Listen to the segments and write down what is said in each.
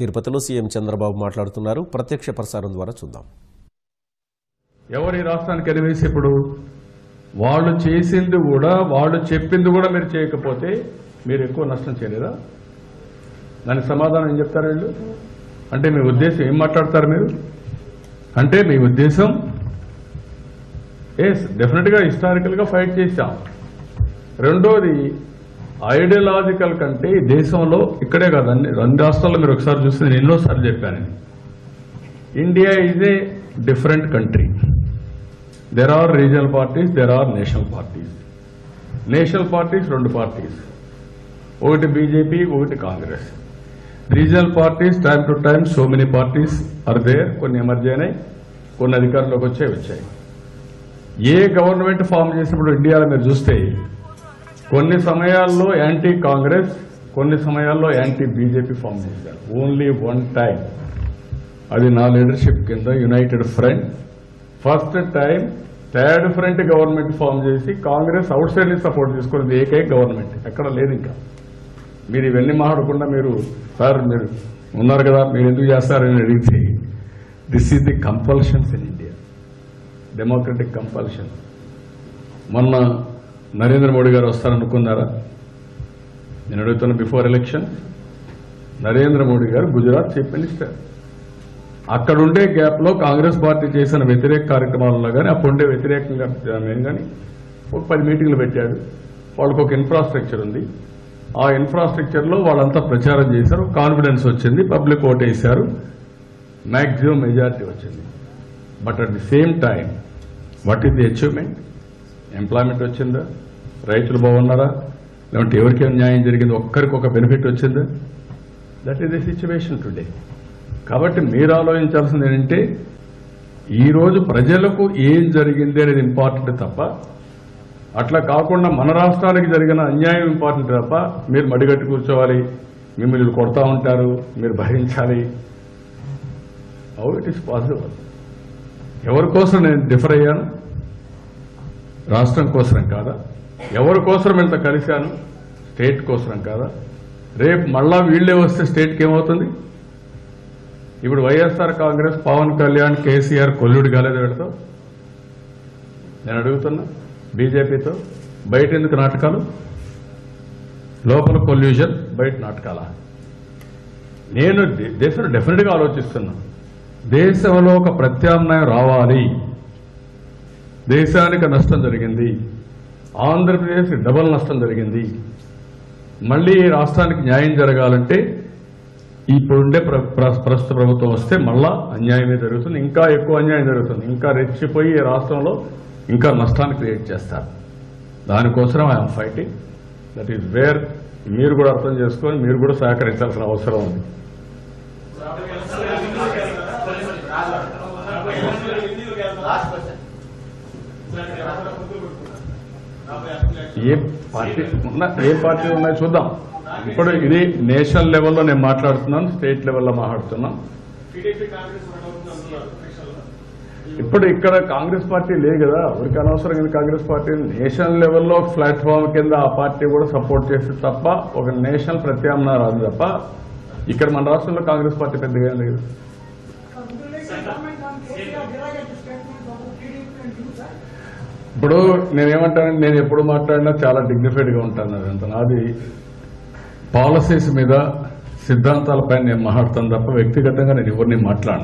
తిరుపతిలో సీఎం చంద్రబాబు మాట్లాడుతున్నారు ప్రత్యక్ష ప్రసారం ద్వారా చూద్దాం ఎవరు ఈ రాష్ట్రానికి ఎలివేసి ఇప్పుడు వాళ్ళు చేసింది కూడా వాళ్ళు చెప్పింది కూడా మీరు చేయకపోతే మీరు ఎక్కువ నష్టం చేయలేదా దానికి సమాధానం ఏం చెప్తారు వీళ్ళు అంటే మీ ఉద్దేశం ఏం మాట్లాడతారు మీరు అంటే మీ ఉద్దేశం ఎస్ డెఫినెట్గా హిస్టారికల్గా ఫైట్ చేశాం రెండోది ఐడియాలజికల్ కంటే ఈ దేశంలో ఇక్కడే కాదు అన్ని రెండు రాష్ట్రాల్లో మీరు ఒకసారి చూస్తే నేను ఎన్నోసార్లు చెప్పాను ఇది. India is a different country there are regional parties there are national parties national parties రెండు పార్టీస్ ఒకటి బీజేపీ ఒకటి Congress regional parties time to time so many parties are there కొన్ని ఎమర్జీ అయినాయి కొన్ని అధికారంలోకి వచ్చాయి వచ్చాయి ఏ గవర్నమెంట్ ఫామ్ చేసినప్పుడు ఇండియాలో మీరు చూస్తే కొన్ని సమయాల్లో యాంటీ కాంగ్రెస్ కొన్ని సమయాల్లో యాంటీ బీజేపీ ఫామ్ చేశారు ఓన్లీ వన్ టైం అది నా లీడర్షిప్ కింద United Front first time third front government form చేసి కాంగ్రెస్ అవుట్ సైడ్ నుంచి సపోర్ట్ తీసుకున్నది ఏకైక గవర్నమెంట్ ఎక్కడ లేదు ఇంకా మీరు ఇవన్నీ మాట్లాడకుండా మీరు సార్ మీరు ఉన్నారు కదా మీరు ఎందుకు చేస్తారని అడిగితే this is the compulsions in India democratic compulsion మొన్న నరేంద్ర మోడీ గారు వస్తారనుకున్నారా నేను అడుగుతున్న బిఫోర్ ఎలక్షన్ నరేంద్ర మోడీ గారు గుజరాత్ చీఫ్ మినిస్టర్ అక్కడ ఉండే గ్యాప్ లో కాంగ్రెస్ పార్టీ చేసిన వ్యతిరేక కార్యక్రమాలలో కానీ అప్పుడు ఉండే వ్యతిరేకంగా మేము కానీ ఒక పది మీటింగ్లు పెట్టాడు వాళ్ళకు ఒక ఇన్ఫ్రాస్ట్రక్చర్ ఉంది ఆ ఇన్ఫ్రాస్ట్రక్చర్ లో వాళ్ళంతా ప్రచారం చేశారు కాన్ఫిడెన్స్ వచ్చింది పబ్లిక్ ఓటేశారు మ్యాక్సిమం మెజారిటీ వచ్చింది but at the same time what is the achievement employment వచ్చిందా రైతులు బాగున్నారా లేదంటే ఎవరికేం న్యాయం జరిగింది ఒక్కరికి ఒక బెనిఫిట్ వచ్చిందా that is the situation today కాబట్టి మీరు ఆలోచించాల్సింది ఏంటంటే ఈరోజు ప్రజలకు ఏం జరిగింది అనేది ఇంపార్టెంట్ తప్ప అట్లా కాకుండా మన రాష్ట్రానికి జరిగిన అన్యాయం ఇంపార్టెంట్ తప్ప మీరు మడిగట్టి కూర్చోవాలి మిమ్మల్ని వీళ్ళు కొడతా ఉంటారు మీరు భరించాలి హౌ ఇట్ ఈస్ పాసిబుల్ ఎవరి కోసం నేను డిఫర్ అయ్యాను రాష్ట్రం కోసరం కాదా ఎవరి కోసం ఇంత కలిశాను స్టేట్ కోసరం కాదా రేపు మళ్ళా వీళ్ళే వస్తే స్టేట్కి ఏమవుతుంది ఇప్పుడు వైఎస్ఆర్ కాంగ్రెస్ పవన్ కళ్యాణ్ కేసీఆర్ కొల్లుడు కాలేదు వీళ్ళతో నేను అడుగుతున్నా బీజేపీతో బయట ఎందుకు నాటకాలు లోపల కొల్యూషన్ బయట నాటకాలా నేను దే- దేశంలో డెఫినెట్గా ఆలోచిస్తున్నా దేశంలో ఒక ప్రత్యామ్నాయం రావాలి దేశానికి నష్టం జరిగింది ఆంధ్రప్రదేశ్ డబల్ నష్టం జరిగింది మళ్ళీ ఈ రాష్ట్రానికి న్యాయం జరగాలంటే ఇప్పుడుండే ప్ర- ప్ర- ప్రస్తుత ప్రభుత్వం వస్తే మళ్ళా అన్యాయమే జరుగుతుంది ఇంకా ఎక్కువ అన్యాయం జరుగుతుంది ఇంకా రెచ్చిపోయి ఈ రాష్ట్రంలో ఇంకా నష్టాన్ని క్రియేట్ చేస్తారు దానికోసం I'm fighting that is where మీరు కూడా అర్థం చేసుకొని మీరు కూడా సహకరించాల్సిన అవసరం ఉంది ఏ పార్టీ ఉన్నా ఏ పార్టీ ఉన్నాయో చూద్దాం ఇప్పుడు ఇది నేషనల్ లెవెల్లో నేను మాట్లాడుతున్నాను స్టేట్ లెవెల్లో మాట్లాడుతున్నాను ఇప్పుడు ఇక్కడ కాంగ్రెస్ పార్టీ లేదు కదా ఎవరికి అనవసరం కాంగ్రెస్ పార్టీ నేషనల్ లెవెల్లో ఒక ప్లాట్ఫామ్ కింద ఆ పార్టీ కూడా సపోర్ట్ చేస్తే తప్ప ఒక నేషనల్ ప్రత్యామ్నాయం రాదు తప్ప ఇక్కడ మన రాష్ట్రంలో కాంగ్రెస్ పార్టీ పెద్దగా ఏం లేదు ఇప్పుడు నేనేమంటానంటే నేను ఎప్పుడు మాట్లాడినా చాలా డిగ్నిఫైడ్ గా ఉంటాను అదంతా నాది పాలసీస్ మీద సిద్ధాంతాలపై నేను మాట్లాడతాను తప్ప వ్యక్తిగతంగా నేను ఎవరిని మాట్లాడను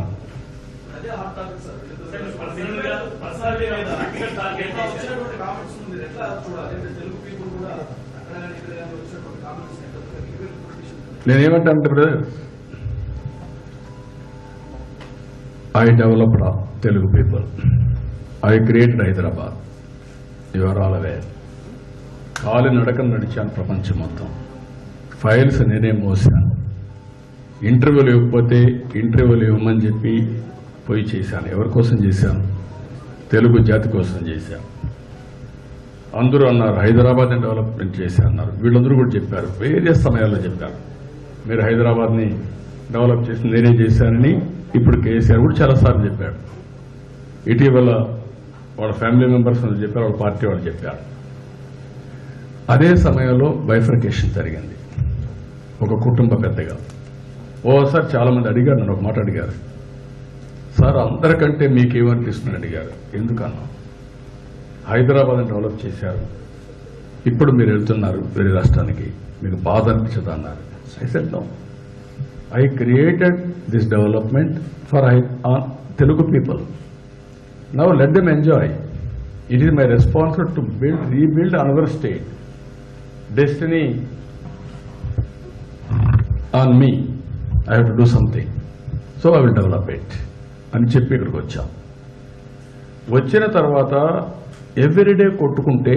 నేనేమంటానంటే ఇప్పుడు I developed Telugu people I created Hyderabad your all aware కాలి నడకను నడిచాను ప్రపంచం మొత్తం ఫైల్స్ నేనే మోసాను ఇంటర్వ్యూలు ఇవ్వకపోతే ఇంటర్వ్యూలు ఇవ్వమని చెప్పి పోయి చేశాను ఎవరి కోసం చేశాను తెలుగు జాతి కోసం చేశాను అందరూ అన్నారు హైదరాబాద్ డెవలప్మెంట్ చేశా అన్నారు వీళ్ళందరూ కూడా చెప్పారు వేరియస్ సమయాల్లో చెప్పారు మీరు హైదరాబాద్ని డెవలప్ చేసి నేనే చేశానని ఇప్పుడు కేసీఆర్ కూడా చాలాసార్లు చెప్పాడు ఇటీవల వాళ్ళ ఫ్యామిలీ మెంబర్స్ వాళ్ళు చెప్పారు వాళ్ళ పార్టీ వాళ్ళు చెప్పారు అదే సమయంలో బైఫర్కేషన్ జరిగింది ఒక కుటుంబ పెద్దగా ఓసారి చాలా మంది అడిగారు నన్ను ఒక మాట అడిగారు సార్ అందరికంటే మీకేమనిపిస్తుంది అడిగారు ఎందుకన్నా హైదరాబాద్ని డెవలప్ చేశారు ఇప్పుడు మీరు వెళ్తున్నారు వేరే రాష్ట్రానికి మీకు బాధ అనిపించదు అన్నారు I said no I created this development for I Telugu people now let them enjoy it is my responsible to build rebuild another state destiny on me I have to do something so I will develop it అని చెప్పి ఇక్కడికి వచ్చాం వచ్చిన తర్వాత everyday కొట్టుకుంటే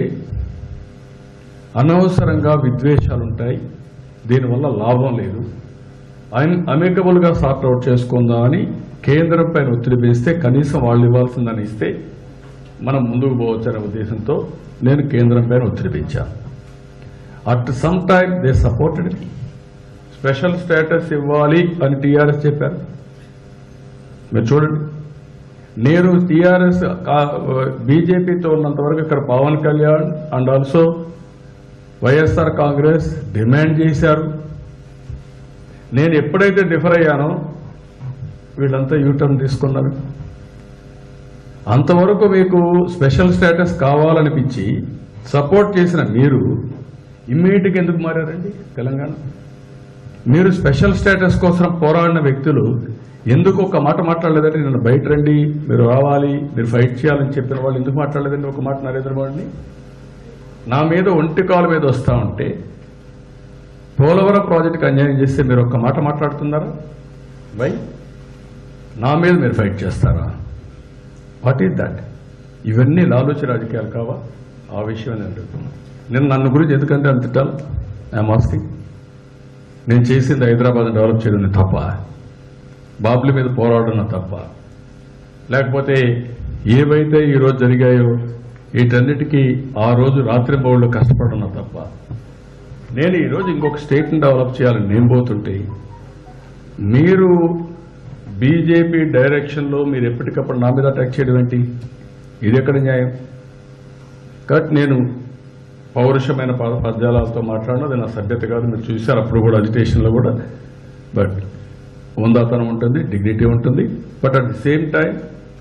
అనవసరంగా విద్వేషాలు ఉంటాయి దీనివల్ల లాభం లేదు అమికబుల్గా సార్ట్ అవుట్ చేసుకుందాం అని కేంద్రం పైన ఒత్తిడి వేస్తే కనీసం వాళ్ళు ఇవ్వాల్సిందని ఇస్తే మనం ముందుకు పోవచ్చు అనే ఉద్దేశంతో నేను కేంద్రం పైన ఒత్తిడి పెంచాను at some time they supported me special status ఇవ్వాలి అని టీఆర్ఎస్ చెప్పారు మీరు చూడండి నేను టీఆర్ఎస్ బీజేపీతో ఉన్నంత వరకు ఇక్కడ Pawan Kalyan and also YSR Congress demand చేశారు నేను ఎప్పుడైతే డిఫర్ అయ్యానో వీళ్ళంతా యూటర్న్ తీసుకున్నారు అంతవరకు మీకు స్పెషల్ స్టేటస్ కావాలనిపించి సపోర్ట్ చేసిన మీరు ఇమ్మీడియట్గా ఎందుకు మారారండి తెలంగాణ మీరు స్పెషల్ స్టేటస్ కోసం పోరాడిన వ్యక్తులు ఎందుకు ఒక మాట మాట్లాడలేదంటే నన్ను బయట రండి మీరు రావాలి మీరు ఫైట్ చేయాలని చెప్పిన వాళ్ళు ఎందుకు మాట్లాడలేదండి ఒక మాట నరేంద్ర మోడీని నా మీద ఒంటి కాలు మీద వస్తా ఉంటే పోలవరం ప్రాజెక్టుకి అన్యాయం చేస్తే మీరు ఒక్క మాట మాట్లాడుతున్నారా వై నా మీద మీరు ఫైట్ చేస్తారా వాట్ ఈస్ దట్ ఇవన్నీ లాలోచి రాజకీయాలు కావా ఆ విషయం నేను అడుగుతున్నాను నేను నన్ను గురించి ఎందుకంటే అంత తిట్టాలి ఐఎమ్ ఆస్కింగ్ నేను చేసింది హైదరాబాద్ డెవలప్ చేయడం తప్ప బాబుల మీద పోరాడడం తప్ప లేకపోతే ఏవైతే ఈరోజు జరిగాయో వీటన్నిటికీ ఆ రోజు రాత్రి బౌళ్ళు కష్టపడడం తప్ప నేను ఈరోజు ఇంకొక స్టేట్ని డెవలప్ చేయాలని నేను పోతుంటే మీరు బీజేపీ డైరెక్షన్లో మీరు ఎప్పటికప్పుడు నా మీద అటాక్ చేయడం ఏంటి ఇది ఎక్కడ న్యాయం కాబట్టి నేను పౌరుషమైన పద పద్యాలతో మాట్లాడడం అది నా సభ్యత కాదు మీరు చూశారు అప్పుడు కూడా అజిటేషన్లో కూడా బట్ ఉందాతనం ఉంటుంది డిగ్నిటీ ఉంటుంది but at the same time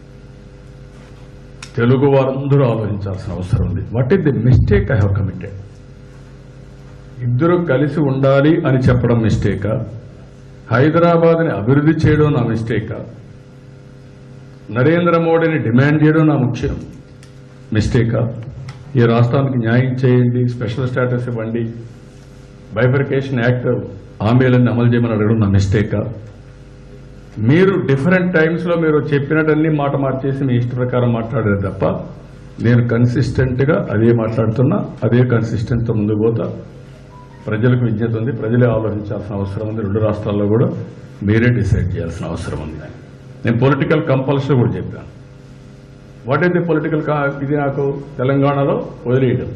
Telugu వారందరూ ఆలోచించాల్సిన అవసరం ఉంది what is the mistake I have committed ఇద్దరు కలిసి ఉండాలి అని చెప్పడం మిస్టేకా హైదరాబాద్ని అభివృద్ధి చేయడం నా మిస్టేకా నరేంద్ర మోడీని డిమాండ్ చేయడం నా ముఖ్యం మిస్టేకా ఈ రాష్ట్రానికి న్యాయం చేయండి స్పెషల్ స్టేటస్ ఇవ్వండి బైఫర్కేషన్ యాక్ట్ హామీలన్నీ అమలు చేయమని అడగడం నా మిస్టేకా మీరు డిఫరెంట్ టైమ్స్లో మీరు చెప్పినట్టన్నీ మాట మార్చేసి మీ ఇష్ట ప్రకారం మాట్లాడారు తప్ప నేను కన్సిస్టెంట్గా అదే మాట్లాడుతున్నా అదే కన్సిస్టెంట్తో ముందుకు పోతా ప్రజలకు విజ్ఞత ఉంది ప్రజలే ఆలోచించాల్సిన అవసరం ఉంది రెండు రాష్ట్రాల్లో కూడా మీరే డిసైడ్ చేయాల్సిన అవసరం ఉంది నేను పొలిటికల్ కంపల్సరీ కూడా చెప్పాను వాట్ ఈస్ ది పొలిటికల్ ఇది నాకు తెలంగాణలో వదిలేయడం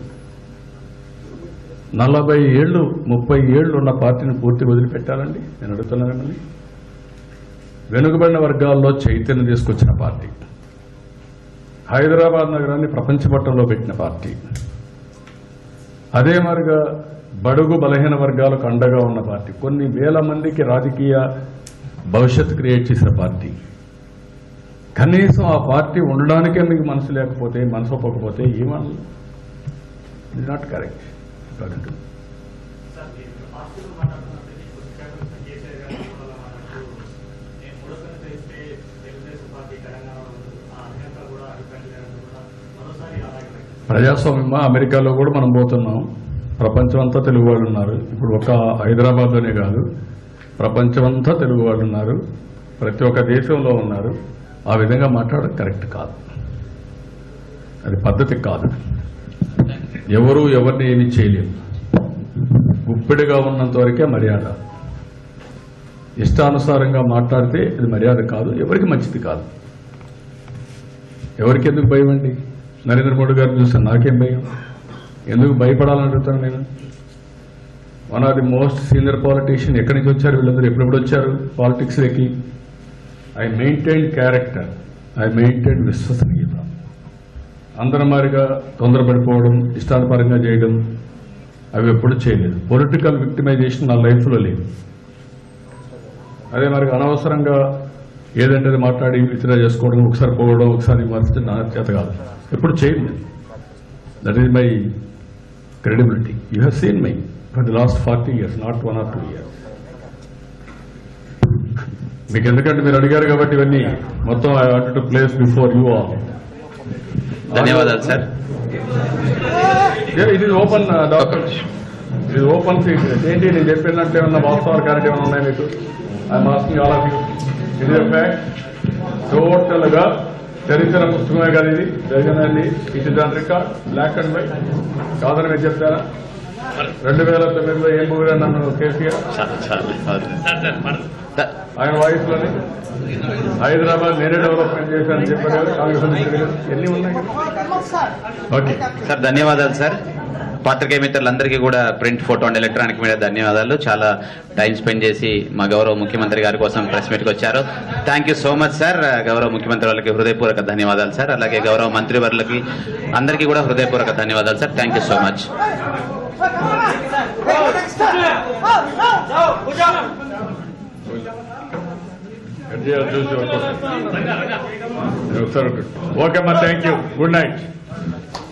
నలభై ఏళ్ళు ముప్పై ఏళ్ళు ఉన్న పార్టీని పూర్తి వదిలిపెట్టాలండి నేను అడుగుతున్నాను మిమ్మల్ని వెనుకబడిన వర్గాల్లో చైతన్యం తీసుకొచ్చిన పార్టీ హైదరాబాద్ నగరాన్ని ప్రపంచ పట్టంలో పెట్టిన పార్టీ అదే మరిగా బడుగు బలహీన వర్గాలకు అండగా ఉన్న పార్టీ కొన్ని వేల మందికి రాజకీయ భవిష్యత్తు క్రియేట్ చేసిన పార్టీ కనీసం ఆ పార్టీ ఉండడానికే మీకు మనసు లేకపోతే మనసు ఒప్పకపోతే ఏమన్నా it not correct according to sir మీరు పార్టీలు మాట్లాడుతున్నప్పుడు ఇప్పుడు విశాఖపట్నం కేసీఆర్ గారు కూడా మాట్లాడుతూ నేను మూడోసారి చేస్తే తెలుగుదేశం పార్టీ తెలంగాణ ఆ అధినేత కూడా అధికారులు గారు కూడా మరోసారి అలాగే ప్రకటించారు. ప్రజాస్వామ్యమా అమెరికాలో కూడా మనం పోతున్నాం ప్రపంచం అంతా తెలుగు వాళ్ళు ఉన్నారు ఇప్పుడు ఒక హైదరాబాద్లోనే కాదు ప్రపంచం అంతా తెలుగు వాళ్ళు ఉన్నారు ప్రతి ఒక్క దేశంలో ఉన్నారు ఆ విధంగా మాట్లాడడం కరెక్ట్ కాదు అది పద్ధతి కాదు ఎవరు ఎవరిని ఏమీ చేయలేరు గుప్పిడిగా ఉన్నంత వరకే మర్యాద ఇష్టానుసారంగా మాట్లాడితే అది మర్యాద కాదు ఎవరికి మంచిది కాదు ఎవరికి ఎందుకు భయం అండి నరేంద్ర మోడీ గారిని చూస్తే నాకేం భయం ఎందుకు భయపడాలని అడుగుతాను నేను one of the most senior politician ఎక్కడి నుంచి వచ్చారు వీళ్ళందరూ ఎప్పుడెప్పుడు వచ్చారు పాలిటిక్స్లోకి I maintain character I maintain విశ్వసనీయత అందరం మారిగా తొందరపడిపోవడం ఇష్టానుపరంగా చేయడం అవి ఎప్పుడు చేయలేదు పొలిటికల్ విక్టిమైజేషన్ నా లైఫ్లో లేదు అదే మరి అనవసరంగా ఏదంటే అది మాట్లాడి విత్డ్రా చేసుకోవడం ఒకసారి పోవడం ఒకసారి విమర్శించడం నా చేత కాదు ఎప్పుడు చేయండి that is my credibility you have seen my for the last forty years not one or two years మీకు ఎందుకంటే మీరు అడిగారు కాబట్టి ఇవన్నీ మొత్తం I want to place before you all ధన్యవాదాలు సార్ ఇది ఓపెన్ డాక్యుమెంట్ ఇది ఓపెన్ సీక్రెట్ ఏంటి నేను చెప్పినట్టు ఏమన్నా వాస్తవాలు కరెక్ట్ ఏమైనా ఉన్నాయి మీకు I'm asking all of you ఇది ఫ్యాక్ట్ టోటల్ గా చరిత్ర పుస్తకమే కదా ఇది జరిగినది it is on record black and white కాదని మీరు చెప్తారా రెండు వేల తొమ్మిదిలో ఏం పోయినా నన్ను కేసీఆర్ చాలా చాలా ద- ఆయన వాయిస్ లోని హైదరాబాద్ నేనే డెవలప్మెంట్ చేశానని చెప్పారు కాంగ్రెస్ అధ్యక్షుడు. ఎన్ని ఉన్నాయి ఓకే సార్ ధన్యవాదాలు సార్ పాత్రికేయ మిత్రులందరికీ కూడా print photo and electronic media ధన్యవాదాలు చాలా టైం స్పెండ్ చేసి మా గౌరవ ముఖ్యమంత్రి గారి కోసం ప్రెస్ మీట్కి వచ్చారు thank you so much sir గౌరవ ముఖ్యమంత్రి వాళ్ళకి హృదయపూర్వక ధన్యవాదాలు సార్ అలాగే గౌరవ మంత్రి వర్లకి అందరికీ కూడా హృదయపూర్వక ధన్యవాదాలు sir thank you so much ఒకసారి ఓకే అమ్మా థ్యాంక్ యూ గుడ్ నైట్